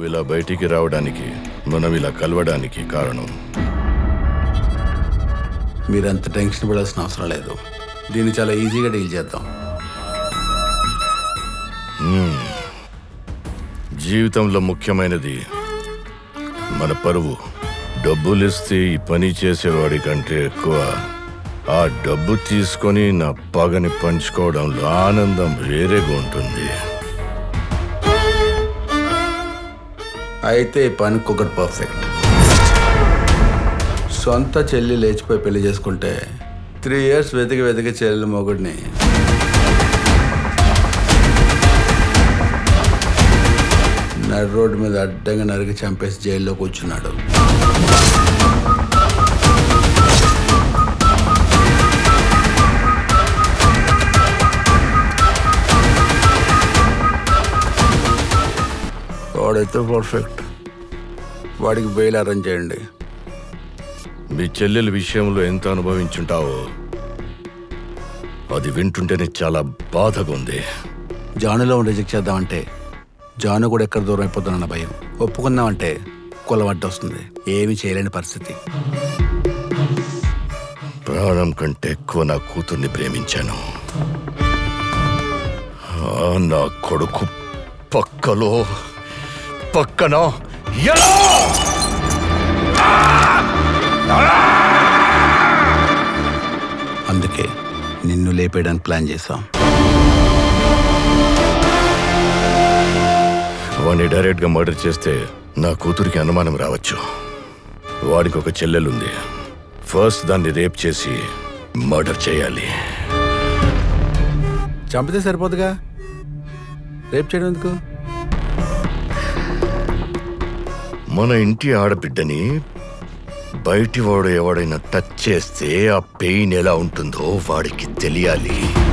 ఇలా బయటికి రావడానికి మనం ఇలా కలవడానికి కారణం మీరు అంత టెన్షన్ పడాల్సిన అవసరం లేదు దీన్ని చాలా ఈజీగా డీల్ చేద్దాం జీవితంలో ముఖ్యమైనది మన పరువు డబ్బులు ఇస్తే ఈ పని చేసేవాడి కంటే ఎక్కువ ఆ డబ్బు తీసుకొని నా పగని పంచుకోవడంలో ఆనందం వేరేగా ఉంటుంది అయితే ఈ పనికి ఒకటి పర్ఫెక్ట్ సొంత చెల్లి లేచిపోయి పెళ్లి చేసుకుంటే త్రీ ఇయర్స్ వెతికి వెతికి చెల్లెలు మొగుడిని నడి రోడ్డు మీద అడ్డంగా నరికి చంపేసి జైల్లో కూర్చున్నాడు వాడైతే పర్ఫెక్ట్ వాడికి బెయిల్ అరేంజ్ చేయండి మీ చెల్లెల విషయంలో ఎంత అనుభవించుంటావో అది వింటుంటేనే చాలా బాధగా ఉంది జానులో రిజెక్ట్ చేద్దామంటే జాను కూడా ఎక్కడ దూరం అయిపోతానన్న భయం ఒప్పుకుందామంటే కులవడ్డ వస్తుంది ఏమీ చేయలేని పరిస్థితి ప్రాణం కంటే ఎక్కువ నా కూతుర్ని ప్రేమించాను ఆ నా కొడుకు పక్కలో పక్కన ఎలా అందుకే నిన్ను లేపేయడానికి ప్లాన్ చేశాం వాడిని డైరెక్ట్గా మర్డర్ చేస్తే నా కూతురికి అనుమానం రావచ్చు వాడికి ఒక చెల్లెలుంది ఫస్ట్ దాన్ని రేప్ చేసి మర్డర్ చేయాలి చంపితే సరిపోదుగా రేపు చేయడం ఎందుకు మన ఇంటి ఆడబిడ్డని బయటి వాడు ఎవడైనా టచ్ చేస్తే ఆ పెయిన్ ఎలా ఉంటుందో వాడికి తెలియాలి